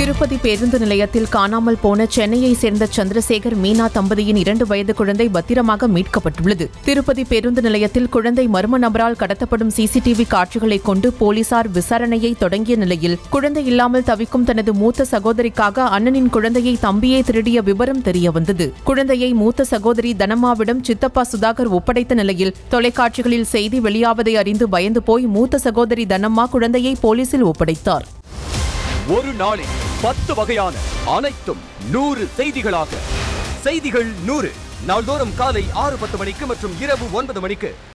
திருப்பதி பேருந்து நிலையத்தில் காணாமல் போன சென்னையை சேர்ந்த சந்திரசேகர் மீனா தம்பதியின் இரண்டு வயது குழந்தை பத்திரமாக மீட்கப்பட்டுள்ளது திருப்பதி பேருந்து நிலையத்தில் குழந்தை மர்ம நபரால் கடத்தப்படும் சிசிடிவி காட்சிகளை கொண்டு போலீசார் விசாரணையை தொடங்கிய நிலையில் குழந்தை இல்லாமல் தவிக்கும் தனது மூத்த சகோதரிக்காக அண்ணனின் குழந்தையை தம்பியே திருடிய விவரம் தெரியவந்தது குழந்தையை மூத்த சகோதரி தனமாவிடம் சித்தப்பா சுதாகர் ஒப்படைத்த நிலையில் தொலைக்காட்சிகளில் செய்தி வெளியாவதை அறிந்து பயந்து போய் மூத்த சகோதரி தனம்மா குழந்தையை போலீசில் ஒப்படைத்தார் ஒரு நாளில் பத்து வகையான அனைத்தும் நூறு செய்திகளாக செய்திகள் நூறு நாள்தோறும் காலை ஆறு பத்து மணிக்கு மற்றும் இரவு ஒன்பது மணிக்கு